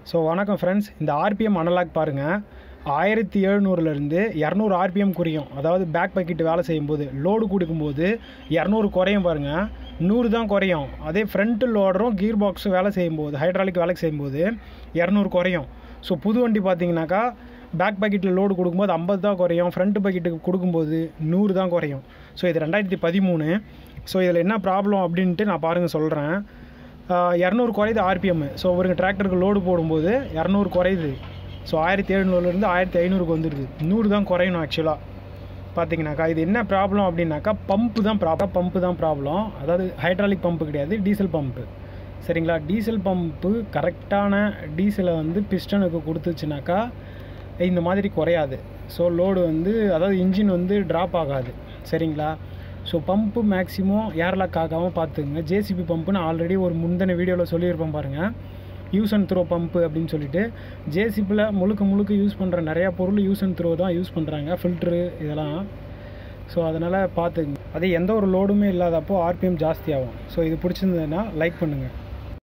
so வணக்கம் friends இந்த RPM analogue பாருங்கள் ஆயிரத்தி எழுநூறுலேருந்து இரநூறு ஆர்பிஎம் குறையும் அதாவது பேக் பக்கெட் வேலை செய்யும்போது லோடு கொடுக்கும்போது இரநூறு குறையும் பாருங்கள் நூறு தான் குறையும் அதே ஃப்ரண்ட் லோடரும் கீர் பாக்ஸ் வேலை செய்யும்போது ஹைட்ராலிக் வேலை செய்யும்போது இரநூறு குறையும் ஸோ புது வண்டி பார்த்தீங்கன்னாக்கா பேக் பக்கெட்டில் லோடு கொடுக்கும்போது ஐம்பது தான் குறையும் ஃப்ரண்ட் பக்கெட்டுக்கு கொடுக்கும்போது நூறு தான் குறையும் ஸோ இது ரெண்டாயிரத்தி பதிமூணு ஸோ இதில் என்ன ப்ராப்ளம் அப்படின்ட்டு நான் பாருங்கள் சொல்கிறேன் இரநூறு குறையுது ஆர்பிஎம் ஸோ ஒரு டிராக்டருக்கு லோடு போடும்போது இரநூறு குறையுது ஸோ ஆயிரத்தி எழுநூறுலேருந்து ஆயிரத்தி ஐநூறுக்கு வந்துடுது நூறு தான் குறையணும் ஆக்சுவலாக பார்த்தீங்கன்னாக்கா இது என்ன ப்ராப்ளம் அப்படின்னாக்கா பம்பு தான் ப்ராப்ளம் பம்பு தான் ப்ராப்ளம் அதாவது ஹைட்ராலிக் பம்பு கிடையாது டீசல் பம்பு சரிங்களா டீசல் பம்பு கரெக்டான டீசலை வந்து பிஸ்டனுக்கு கொடுத்துச்சுனாக்கா இந்த மாதிரி குறையாது ஸோ லோடு வந்து அதாவது இன்ஜின் வந்து ட்ராப் ஆகாது சரிங்களா ஸோ பம்பு மேக்ஸிமம் ஏர்லாக் ஆகாமல் பார்த்துக்குங்க ஜேசிபி பம்புன்னு ஆல்ரெடி ஒரு முந்தின வீடியோவில் சொல்லியிருப்பேன் பாருங்கள் யூஸ் அண்ட் த்ரோ பம்பு அப்படின்னு சொல்லிட்டு ஜேசிபியில் முழுக்க முழுக்க யூஸ் பண்ணுற நிறையா பொருள் யூஸ் அண்ட் த்ரோ தான் யூஸ் பண்ணுறாங்க ஃபில்ட்ரு இதெல்லாம் ஸோ அதனால் பார்த்துக்குங்க அதே எந்த ஒரு லோடுமே இல்லாதப்போ ஆர்பிஎம் ஜாஸ்தி ஆகும் ஸோ இது பிடிச்சிருந்ததுன்னா லைக் பண்ணுங்கள்